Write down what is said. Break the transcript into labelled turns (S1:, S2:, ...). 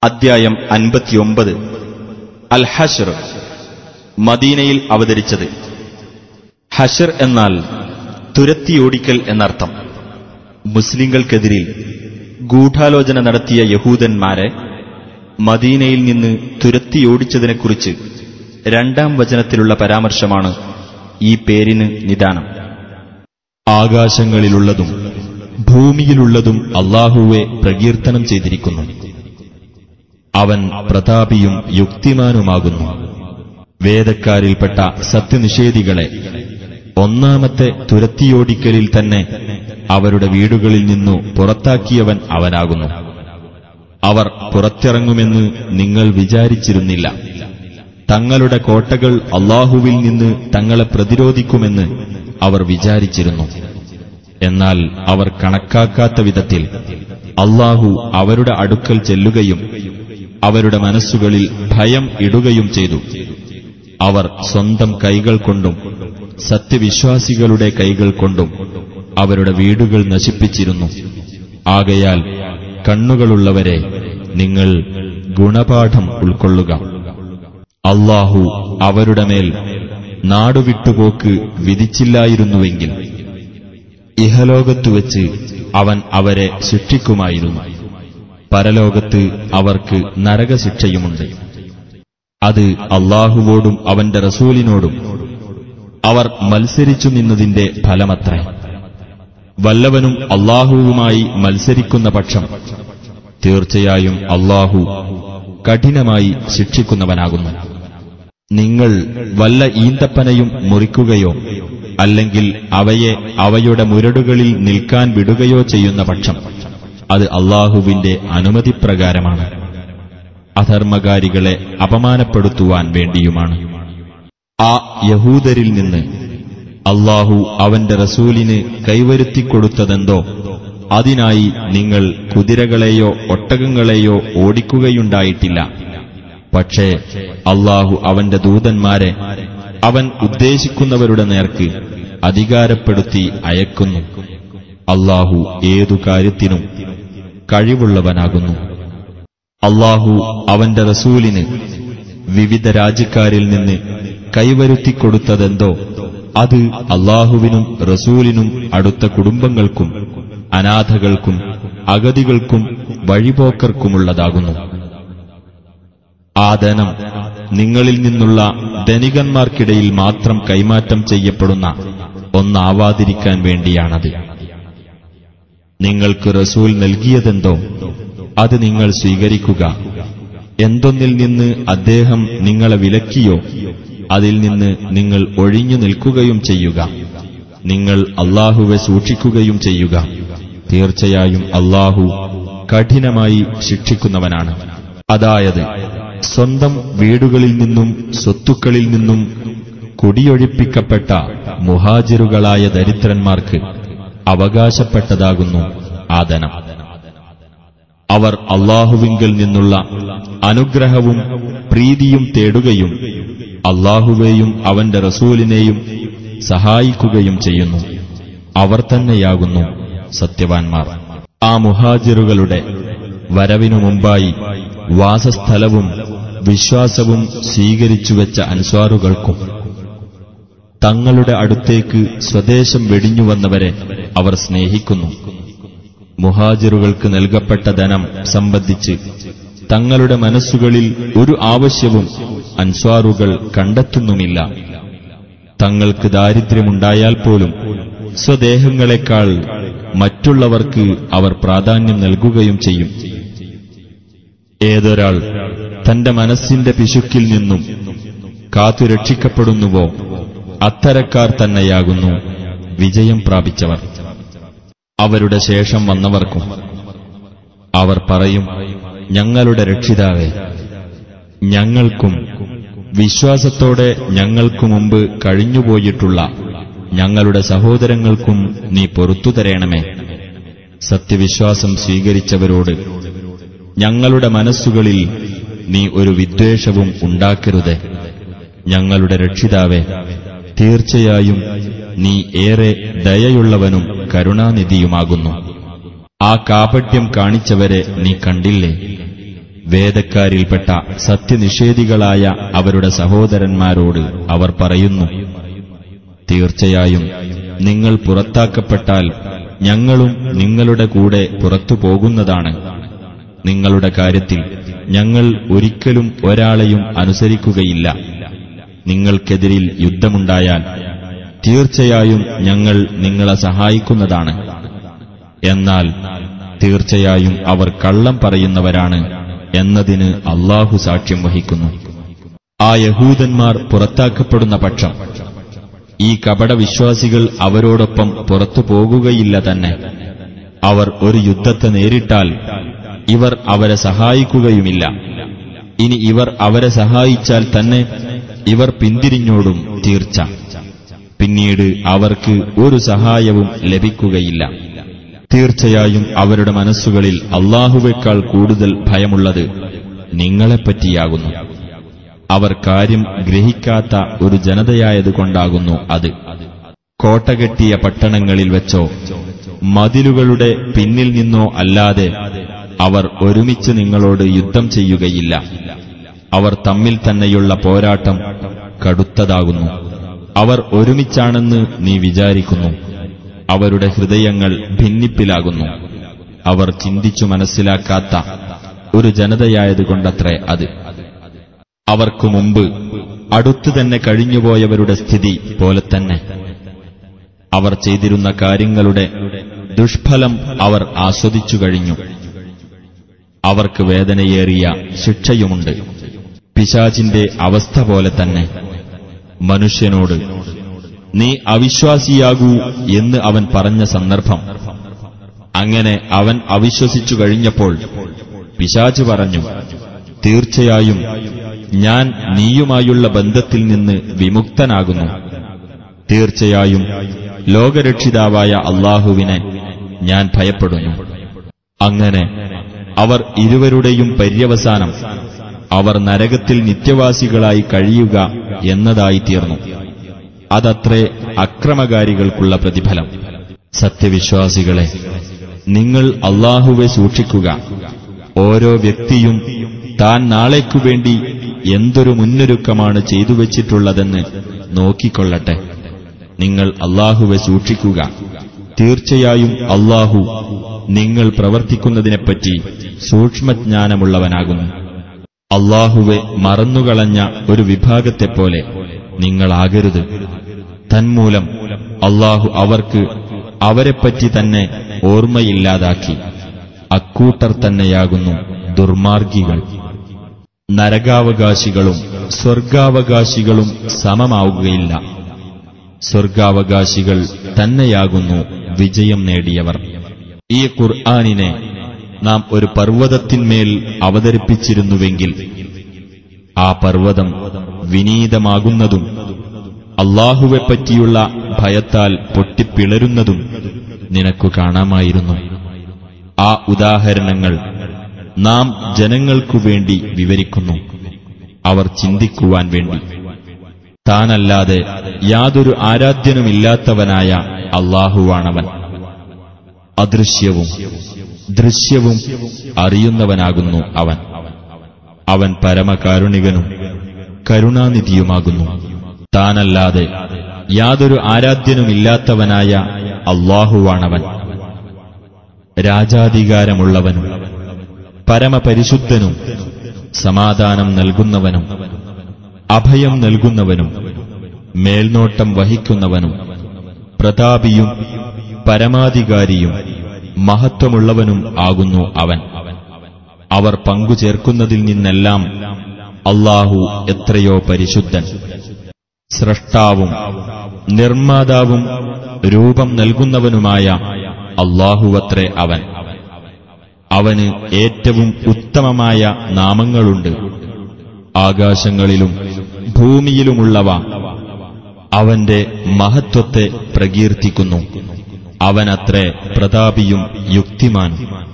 S1: അദ്ധ്യായം അൻപത്തിയൊമ്പത് അൽ ഹഷർ മദീനയിൽ അവതരിച്ചത് ഹഷർ എന്നാൽ തുരത്തിയോടിക്കൽ എന്നർത്ഥം മുസ്ലിങ്ങൾക്കെതിരിൽ ഗൂഢാലോചന നടത്തിയ യഹൂദന്മാരെ മദീനയിൽ നിന്ന് തുരത്തിയോടിച്ചതിനെക്കുറിച്ച് രണ്ടാം വചനത്തിലുള്ള പരാമർശമാണ് ഈ പേരിന് നിദാനം ആകാശങ്ങളിലുള്ളതും ഭൂമിയിലുള്ളതും അള്ളാഹുവെ പ്രകീർത്തനം ചെയ്തിരിക്കുന്നു അവൻ പ്രതാപിയും യുക്തിമാനുമാകുന്നു വേദക്കാരിൽപ്പെട്ട സത്യനിഷേധികളെ ഒന്നാമത്തെ തുരത്തിയോടിക്കലിൽ തന്നെ അവരുടെ വീടുകളിൽ നിന്നു പുറത്താക്കിയവൻ അവനാകുന്നു അവർ പുറത്തിറങ്ങുമെന്ന് നിങ്ങൾ വിചാരിച്ചിരുന്നില്ല തങ്ങളുടെ കോട്ടകൾ അള്ളാഹുവിൽ നിന്ന് തങ്ങളെ പ്രതിരോധിക്കുമെന്ന് അവർ വിചാരിച്ചിരുന്നു എന്നാൽ അവർ കണക്കാക്കാത്ത വിധത്തിൽ അള്ളാഹു അവരുടെ അടുക്കൽ ചെല്ലുകയും അവരുടെ മനസ്സുകളിൽ ഭയം ഇടുകയും ചെയ്തു അവർ സ്വന്തം കൈകൾ കൊണ്ടും സത്യവിശ്വാസികളുടെ കൈകൾ കൊണ്ടും അവരുടെ വീടുകൾ നശിപ്പിച്ചിരുന്നു ആകയാൽ കണ്ണുകളുള്ളവരെ നിങ്ങൾ ഗുണപാഠം ഉൾക്കൊള്ളുക അള്ളാഹു അവരുടെ മേൽ നാടുവിട്ടുപോക്ക് വിധിച്ചില്ലായിരുന്നുവെങ്കിൽ ഇഹലോകത്തുവെച്ച് അവൻ അവരെ ശിക്ഷിക്കുമായിരുന്നു പരലോകത്ത് അവർക്ക് നരകശിക്ഷയുമുണ്ട് അത് അള്ളാഹുവോടും അവന്റെ റസൂലിനോടും അവർ മത്സരിച്ചു നിന്നതിന്റെ ഫലമത്രേ വല്ലവനും അള്ളാഹുവുമായി മത്സരിക്കുന്ന പക്ഷം തീർച്ചയായും അള്ളാഹു കഠിനമായി ശിക്ഷിക്കുന്നവനാകുന്നു നിങ്ങൾ വല്ല ഈന്തപ്പനയും മുറിക്കുകയോ അല്ലെങ്കിൽ അവയെ അവയുടെ മുരടുകളിൽ നിൽക്കാൻ വിടുകയോ ചെയ്യുന്ന പക്ഷം അത് അള്ളാഹുവിന്റെ അനുമതിപ്രകാരമാണ് അധർമ്മകാരികളെ അപമാനപ്പെടുത്തുവാൻ വേണ്ടിയുമാണ് ആ യഹൂദരിൽ നിന്ന് അള്ളാഹു അവന്റെ റസൂലിന് കൈവരുത്തിക്കൊടുത്തതെന്തോ അതിനായി നിങ്ങൾ കുതിരകളെയോ ഒട്ടകങ്ങളെയോ ഓടിക്കുകയുണ്ടായിട്ടില്ല പക്ഷേ അള്ളാഹു അവന്റെ ദൂതന്മാരെ അവൻ ഉദ്ദേശിക്കുന്നവരുടെ നേർക്ക് അധികാരപ്പെടുത്തി അയക്കുന്നു അള്ളാഹു ഏതു കാര്യത്തിനും കഴിവുള്ളവനാകുന്നു അള്ളാഹു അവന്റെ റസൂലിന് വിവിധ രാജ്യക്കാരിൽ നിന്ന് കൈവരുത്തിക്കൊടുത്തതെന്തോ അത് അള്ളാഹുവിനും റസൂലിനും അടുത്ത കുടുംബങ്ങൾക്കും അനാഥകൾക്കും അഗതികൾക്കും വഴിപോക്കർക്കുമുള്ളതാകുന്നു ആ ധനം നിങ്ങളിൽ നിന്നുള്ള ധനികന്മാർക്കിടയിൽ മാത്രം കൈമാറ്റം ചെയ്യപ്പെടുന്ന ഒന്നാവാതിരിക്കാൻ വേണ്ടിയാണത് നിങ്ങൾക്ക് റസൂൽ നൽകിയതെന്തോ അത് നിങ്ങൾ സ്വീകരിക്കുക എന്തൊന്നിൽ നിന്ന് അദ്ദേഹം നിങ്ങളെ വിലക്കിയോ അതിൽ നിന്ന് നിങ്ങൾ ഒഴിഞ്ഞു നിൽക്കുകയും ചെയ്യുക നിങ്ങൾ അള്ളാഹുവെ സൂക്ഷിക്കുകയും ചെയ്യുക തീർച്ചയായും അള്ളാഹു കഠിനമായി ശിക്ഷിക്കുന്നവനാണ് അതായത് സ്വന്തം വീടുകളിൽ നിന്നും സ്വത്തുക്കളിൽ നിന്നും കുടിയൊഴിപ്പിക്കപ്പെട്ട മുഹാജിറുകളായ ദരിദ്രന്മാർക്ക് അവകാശപ്പെട്ടതാകുന്നു ആ ധനം അവർ അള്ളാഹുവിങ്കിൽ നിന്നുള്ള അനുഗ്രഹവും പ്രീതിയും തേടുകയും അള്ളാഹുവേയും അവന്റെ റസൂലിനെയും സഹായിക്കുകയും ചെയ്യുന്നു അവർ തന്നെയാകുന്നു സത്യവാൻമാർ ആ മുഹാജിറുകളുടെ വരവിനു മുമ്പായി വാസസ്ഥലവും വിശ്വാസവും സ്വീകരിച്ചുവെച്ച അൻസ്വാറുകൾക്കും തങ്ങളുടെ അടുത്തേക്ക് സ്വദേശം വെടിഞ്ഞുവന്നവരെ അവർ സ്നേഹിക്കുന്നു മുഹാജിറുകൾക്ക് നൽകപ്പെട്ട ധനം സംബന്ധിച്ച് തങ്ങളുടെ മനസ്സുകളിൽ ഒരു ആവശ്യവും അൻസ്വാറുകൾ കണ്ടെത്തുന്നുമില്ല തങ്ങൾക്ക് ദാരിദ്ര്യമുണ്ടായാൽ പോലും സ്വദേഹങ്ങളെക്കാൾ മറ്റുള്ളവർക്ക് അവർ പ്രാധാന്യം നൽകുകയും ചെയ്യും ഏതൊരാൾ തന്റെ മനസ്സിന്റെ പിശുക്കിൽ നിന്നും കാത്തുരക്ഷിക്കപ്പെടുന്നുവോ അത്തരക്കാർ തന്നെയാകുന്നു വിജയം പ്രാപിച്ചവർ അവരുടെ ശേഷം വന്നവർക്കും അവർ പറയും ഞങ്ങളുടെ രക്ഷിതാവേ ഞങ്ങൾക്കും വിശ്വാസത്തോടെ ഞങ്ങൾക്കു മുമ്പ് കഴിഞ്ഞുപോയിട്ടുള്ള ഞങ്ങളുടെ സഹോദരങ്ങൾക്കും നീ പൊറത്തു തരേണമേ സത്യവിശ്വാസം സ്വീകരിച്ചവരോട് ഞങ്ങളുടെ മനസ്സുകളിൽ നീ ഒരു വിദ്വേഷവും ഉണ്ടാക്കരുത് ഞങ്ങളുടെ രക്ഷിതാവേ തീർച്ചയായും നീ ഏറെ ദയയുള്ളവനും കരുണാനിധിയുമാകുന്നു ആ കാപട്യം കാണിച്ചവരെ നീ കണ്ടില്ലേ വേദക്കാരിൽപ്പെട്ട സത്യനിഷേധികളായ അവരുടെ സഹോദരന്മാരോട് അവർ പറയുന്നു തീർച്ചയായും നിങ്ങൾ പുറത്താക്കപ്പെട്ടാൽ ഞങ്ങളും നിങ്ങളുടെ കൂടെ പുറത്തു പോകുന്നതാണ് നിങ്ങളുടെ കാര്യത്തിൽ ഞങ്ങൾ ഒരിക്കലും ഒരാളെയും അനുസരിക്കുകയില്ല നിങ്ങൾക്കെതിരിൽ യുദ്ധമുണ്ടായാൽ തീർച്ചയായും ഞങ്ങൾ നിങ്ങളെ സഹായിക്കുന്നതാണ് എന്നാൽ തീർച്ചയായും അവർ കള്ളം പറയുന്നവരാണ് എന്നതിന് അള്ളാഹു സാക്ഷ്യം വഹിക്കുന്നു ആ യഹൂദന്മാർ പുറത്താക്കപ്പെടുന്ന പക്ഷം ഈ കപടവിശ്വാസികൾ അവരോടൊപ്പം പുറത്തു പോകുകയില്ല തന്നെ അവർ ഒരു യുദ്ധത്തെ നേരിട്ടാൽ ഇവർ അവരെ സഹായിക്കുകയുമില്ല ഇനി ഇവർ അവരെ സഹായിച്ചാൽ തന്നെ ഇവർ പിന്തിരിഞ്ഞോടും തീർച്ച പിന്നീട് അവർക്ക് ഒരു സഹായവും ലഭിക്കുകയില്ല തീർച്ചയായും അവരുടെ മനസ്സുകളിൽ അള്ളാഹുവേക്കാൾ കൂടുതൽ ഭയമുള്ളത് നിങ്ങളെപ്പറ്റിയാകുന്നു അവർ കാര്യം ഗ്രഹിക്കാത്ത ഒരു ജനതയായതുകൊണ്ടാകുന്നു അത് കോട്ടകെട്ടിയ പട്ടണങ്ങളിൽ വെച്ചോ മതിലുകളുടെ പിന്നിൽ നിന്നോ അല്ലാതെ അവർ ഒരുമിച്ച് നിങ്ങളോട് യുദ്ധം ചെയ്യുകയില്ല അവർ തമ്മിൽ തന്നെയുള്ള പോരാട്ടം കടുത്തതാകുന്നു അവർ ഒരുമിച്ചാണെന്ന് നീ വിചാരിക്കുന്നു അവരുടെ ഹൃദയങ്ങൾ ഭിന്നിപ്പിലാകുന്നു അവർ ചിന്തിച്ചു മനസ്സിലാക്കാത്ത ഒരു ജനതയായതുകൊണ്ടത്രേ അത് അവർക്കു മുമ്പ് അടുത്തു തന്നെ കഴിഞ്ഞുപോയവരുടെ സ്ഥിതി പോലെ തന്നെ അവർ ചെയ്തിരുന്ന കാര്യങ്ങളുടെ ദുഷ്ഫലം അവർ ആസ്വദിച്ചു കഴിഞ്ഞു അവർക്ക് വേദനയേറിയ ശിക്ഷയുമുണ്ട് പിശാചിന്റെ അവസ്ഥ പോലെ തന്നെ മനുഷ്യനോട് നീ അവിശ്വാസിയാകൂ എന്ന് അവൻ പറഞ്ഞ സന്ദർഭം അങ്ങനെ അവൻ അവിശ്വസിച്ചു കഴിഞ്ഞപ്പോൾ പിശാച് പറഞ്ഞു തീർച്ചയായും ഞാൻ നീയുമായുള്ള ബന്ധത്തിൽ നിന്ന് വിമുക്തനാകുന്നു തീർച്ചയായും ലോകരക്ഷിതാവായ അള്ളാഹുവിനെ ഞാൻ ഭയപ്പെടുന്നു അങ്ങനെ അവർ ഇരുവരുടെയും പര്യവസാനം അവർ നരകത്തിൽ നിത്യവാസികളായി കഴിയുക എന്നതായിത്തീർന്നു അതത്രേ അക്രമകാരികൾക്കുള്ള പ്രതിഫലം സത്യവിശ്വാസികളെ നിങ്ങൾ അള്ളാഹുവെ സൂക്ഷിക്കുക ഓരോ വ്യക്തിയും താൻ നാളേക്കു വേണ്ടി എന്തൊരു മുന്നൊരുക്കമാണ് ചെയ്തു വച്ചിട്ടുള്ളതെന്ന് നോക്കിക്കൊള്ളട്ടെ നിങ്ങൾ അള്ളാഹുവെ സൂക്ഷിക്കുക തീർച്ചയായും അള്ളാഹു നിങ്ങൾ പ്രവർത്തിക്കുന്നതിനെപ്പറ്റി സൂക്ഷ്മജ്ഞാനമുള്ളവനാകുന്നു അള്ളാഹുവെ മറന്നുകളഞ്ഞ ഒരു വിഭാഗത്തെപ്പോലെ നിങ്ങളാകരുത് തന്മൂലം അള്ളാഹു അവർക്ക് അവരെപ്പറ്റി തന്നെ ഓർമ്മയില്ലാതാക്കി അക്കൂട്ടർ തന്നെയാകുന്നു ദുർമാർഗികൾ നരകാവകാശികളും സ്വർഗാവകാശികളും സമമാവുകയില്ല സ്വർഗാവകാശികൾ തന്നെയാകുന്നു വിജയം നേടിയവർ ഈ ഖുർആാനിനെ നാം ഒരു പർവ്വതത്തിന്മേൽ അവതരിപ്പിച്ചിരുന്നുവെങ്കിൽ ആ പർവ്വതം വിനീതമാകുന്നതും അള്ളാഹുവെപ്പറ്റിയുള്ള ഭയത്താൽ പൊട്ടിപ്പിളരുന്നതും നിനക്കു കാണാമായിരുന്നു ആ ഉദാഹരണങ്ങൾ നാം ജനങ്ങൾക്കു വേണ്ടി വിവരിക്കുന്നു അവർ ചിന്തിക്കുവാൻ വേണ്ടി താനല്ലാതെ യാതൊരു ആരാധ്യനുമില്ലാത്തവനായ അള്ളാഹുവാണവൻ അദൃശ്യവും ദൃശ്യവും അറിയുന്നവനാകുന്നു അവൻ അവൻ പരമകാരുണികനും കരുണാനിധിയുമാകുന്നു താനല്ലാതെ യാതൊരു ആരാധ്യനുമില്ലാത്തവനായ അള്ളാഹുവാണവൻ രാജാധികാരമുള്ളവനും പരമപരിശുദ്ധനും സമാധാനം നൽകുന്നവനും അഭയം നൽകുന്നവനും മേൽനോട്ടം വഹിക്കുന്നവനും പ്രതാപിയും പരമാധികാരിയും മഹത്വമുള്ളവനും ആകുന്നു അവൻ അവർ പങ്കുചേർക്കുന്നതിൽ നിന്നെല്ലാം അള്ളാഹു എത്രയോ പരിശുദ്ധൻ സ്രഷ്ടാവും നിർമ്മാതാവും രൂപം നൽകുന്നവനുമായ അള്ളാഹുവത്രേ അവൻ അവന് ഏറ്റവും ഉത്തമമായ നാമങ്ങളുണ്ട് ആകാശങ്ങളിലും ഭൂമിയിലുമുള്ളവ അവന്റെ മഹത്വത്തെ പ്രകീർത്തിക്കുന്നു അവനത്രേ പ്രതാപിയും യുക്തിമാൻ